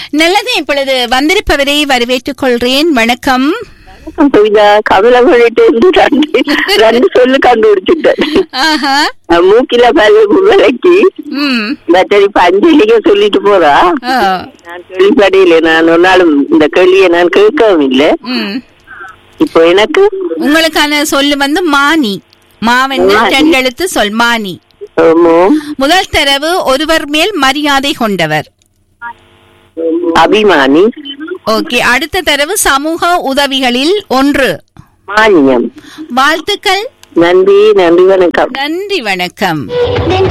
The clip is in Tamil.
நல்லது இப்பொழுது வந்திருப்பவரை வரவேற்றுக் கொள்கிறேன் வணக்கம் கவிதா கவலை பண்ணிட்டு இருந்து ரெண்டு ரெண்டு சொல்லு கண்டுபிடிச்சிட்டேன் ஆஹா அஹ் மூக்கில பல்லு விலைக்கு ம் மற்ற இப்ப அஞ்சலிக்க சொல்லிட்டு போறா ஓ நான் கேள்விப்படையில நான் ஒரு நாளும் இந்த கேள்வியை நான் கேட்கவும் இல்லை ம் இப்போ எனக்கு உங்களுக்கான சொல்லு வந்து மானி மாவென்று மானி. ரெண்டெழுத்து சொல் மானி ஆமோ, முதல் தரவு ஒருவர் மேல் மரியாதை கொண்டவர் அபிமானி ஓகே அடுத்த தரவு சமூக உதவிகளில் ஒன்று மானியம் வாழ்த்துக்கள் நன்றி நன்றி வணக்கம் நன்றி வணக்கம்